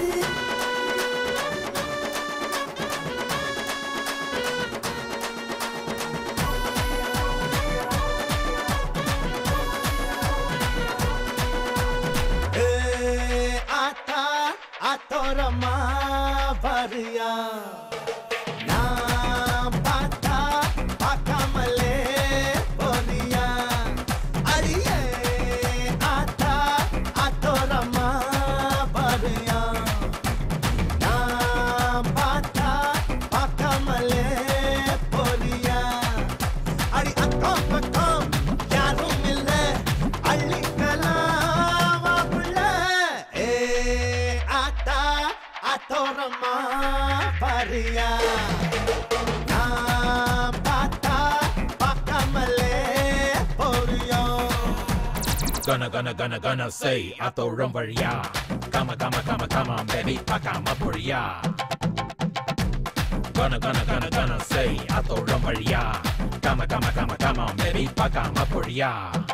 ஏ, ஆத்தா ஆத்தோரமா வரியா நான் பார்த்தா பார்க்காமலே போனியா அடியே ஆத்தா ஆத்தோரமா வரியா நான் பார்த்தா பார்க்காமலே போனியா அடி அக்கம் பக்கம் யாரும் இல்ல அள்ளிக்கலாம் புள்ள ஏ ஆத்தா ஆத்தோரமா பாரியா நான் பார்த்தா பார்க்காமலே போறியா Gonna, gonna, gonna, gonna say, ato rumbaria. Kama, kama, kama, kama, baby, pakama puria. Gonna, gonna, gonna, gonna say, ato rumbaria. Kama, kama, kama, kama, baby, pakama puria.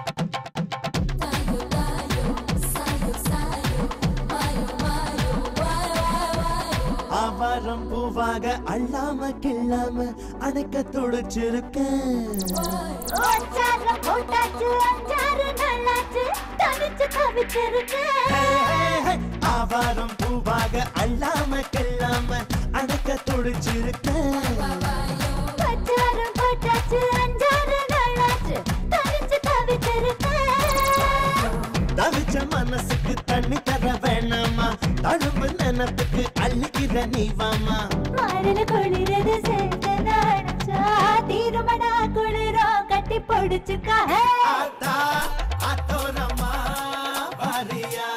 ஆவாரம் பூவாக அள்ளாம கிள்ளாம அணைக்க துடிச்சிருக்கேன் ஒச்சார போட்டாச்சு அஞ்சாறு நாளாச்சு தனிச்சு தவிச்சிருக்கேன் ஆவாரம் பூவாக அள்ளாம கிள்ளாம அணைக்க துடிச்சிருக்கேன் ஒச்சாரம் போட்டாச்சு அஞ்சாறு நாளாச்சு தனிச்சு தவிச்சிருக்கேன் தவிச்ச மனசுக்கு தண்ணி தர வேணாமா தழும்பு நினப்புக்கு அள்ளிக்கிற நீ வாமா மாடல குளிரது சேர்த்து நாடச்சா தீருமடா குளிரும் கட்டி பொடிச்சுக்கா ஆத்தா ஆத்தோரமா பாரியா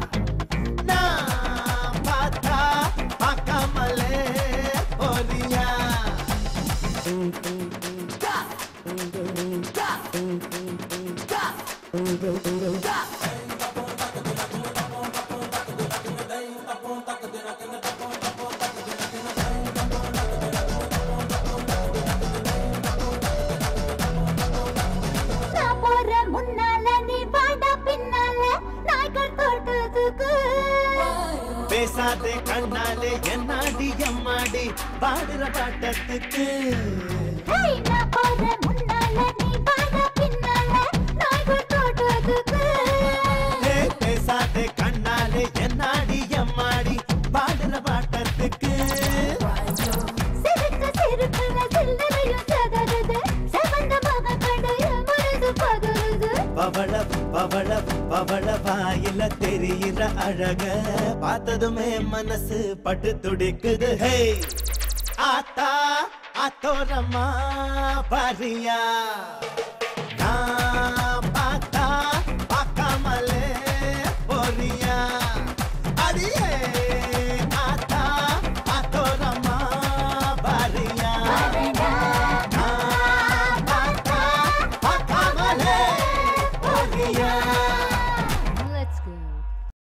நான் பார்த்தா பார்க்காமலே போறியா நான் போற முன்னால நீ வாடா பின்னால நாய்கள் தோட்டத்துக்கு பேசாதே கண்ணாலே என்னாடி எம்மாடி பாடுற பாட்டத்துக்கு ஹேய், நான் போற முன்னால நீ வாடா பின்னால நாய்கள் தோட்டத்துக்கு ஏ, பேசாதே கண்ணாலே என்னாடி எம்மாடி பாடுற பாட்டத்துக்கு சிரிக்க சிரிப்புல சில்லறையும் சதறுது செவந்த முகம் கண்டு என் மனது பதறுது பவள பவள பவள வாயில தெரியிற அழக பார்த்ததுமே மனசு பட்டு துடிக்குது ஹே ஆத்தா ஆத்தோரமா பாரியா